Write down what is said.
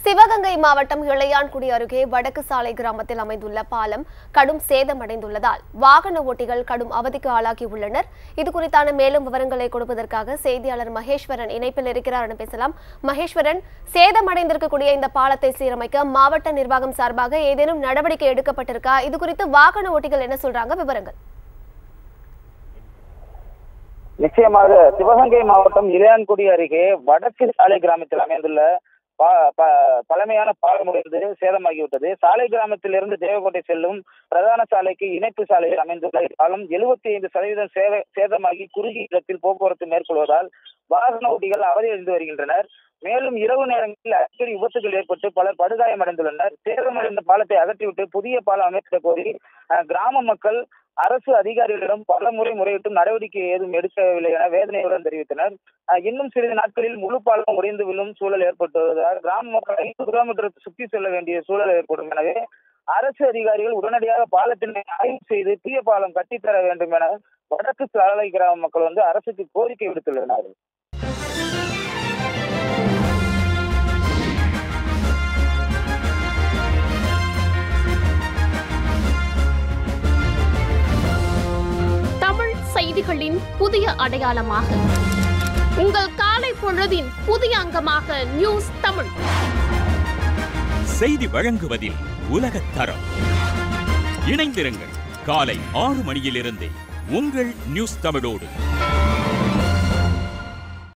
சிவகங்கை மாவட்டம் இளையான்குடி அருகே வடக்கு சாலை கிராமத்தில் அமைந்துள்ள பாலம் கடும் சேதமடைந்துள்ளதால் வாகன ஓட்டிகள் கடும் அவதிக்கு ஆளாகியுள்ளனர் இது குறித்தான மேலும் விவரங்களை கொடுப்பதற்காக செய்தியாளர் மகேஸ்வரன் இணைப்பில் இருக்கிறார் என பேசலாம் மகேஸ்வரன் சேதமடைந்திருக்கக்கூடிய இந்த பாலத்தை சீரமைக்க மாவட்ட நிர்வாகம் சார்பாக ஏதேனும் நடவடிக்கை எடுக்கப்பட்டிருக்கா இது குறித்து வாகன ஓட்டிகள் என்ன சொல்றாங்க விவரங்கள் நிச்சயமாக சிவகங்கை மாவட்டம் இளையான்குடி அருகே வடக்கு சாலை கிராமத்தில் அமைந்துள்ள பா- ப- பழமையான பாலம் உடைந்து சேதமாகிவிட்டது சாலை கிராமத்திலிருந்து தேவக்கோட்டை செல்லும் பிரதான சாலைக்கு இணைப்பு சாலையில் அமைந்துள்ள இப்பாலம் எழுபத்தி ஐந்து சதவீதம் சேத சேதமாகி குறுகிய இடத்தில் போக்குவரத்து மேற்கொள்வதால் வாகன ஓட்டிகள் அவதியடைந்து வருகின்றனர் மேலும் இரவு நேரங்களில் அடிக்கடி விபத்துகள் ஏற்பட்டு பலர் படுகாயமடைந்துள்ளனர் சேதமடைந்த பாலத்தை அகற்றிவிட்டு புதிய பாலம் அமைக்க கோரி அஹ், கிராம மக்கள் அரசு அதிகாரிகளிடம் பல முறை முறையிட்டும் நடவடிக்கை ஏதும் எடுக்கவில்லை என வேதனையுடன் தெரிவித்தனர் அஹ், இன்னும் சிறிது நாட்களில் முழு பாலம் உடைந்து விழும் சூழல் ஏற்பட்டுள்ளதால் கிராம மக்கள் ஐந்து கிலோமீட்டர் சுற்றி செல்ல வேண்டிய சூழல் ஏற்படும் எனவே அரசு அதிகாரிகள் உடனடியாக பாலத்தினை ஆய்வு செய்து புதிய பாலம் கட்டித்தர வேண்டும் என வடக்கு சாலை கிராம மக்கள் வந்து அரசுக்கு கோரிக்கை விடுத்துள்ளனர் தமிழ் செய்திகளின் புதிய அடையாளமாக உங்கள் காலை பொழுதின் புதிய அங்கமாக நியூஸ் தமிழ் செய்தி வழங்குவதில் உலகத் தரம் இணைந்திருங்கள் காலை ஆறு மணியிலிருந்தே உங்கள் நியூஸ் தமிழோடு